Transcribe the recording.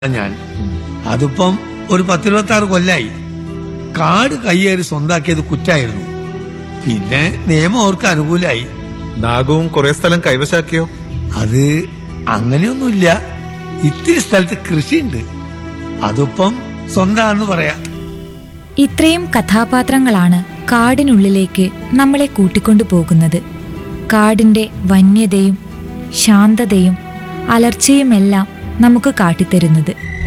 ഞാൻ അതിപ്പം ഒരു പത്തിരുപത്തി ആറ് കൊല്ലായി കാട് കയ്യേറി സ്വന്താക്കിയത് കുറ്റായിരുന്നു പിന്നെ നിയമം അവർക്ക് അനുകൂലമായി നാഗവും കുറെ സ്ഥലം കൈവശാക്കിയോ അത് അങ്ങനെയൊന്നുമില്ല ഇത്തിരി സ്ഥലത്ത് കൃഷിയുണ്ട് അതിപ്പം സ്വന്തമാണെന്ന് പറയാം ഇത്രയും കഥാപാത്രങ്ങളാണ് കാടിനുള്ളിലേക്ക് നമ്മളെ കൂട്ടിക്കൊണ്ടു പോകുന്നത് കാടിന്റെ വന്യതയും ശാന്തതയും അലർച്ചയുമെല്ലാം നമുക്ക് കാട്ടിത്തരുന്നത്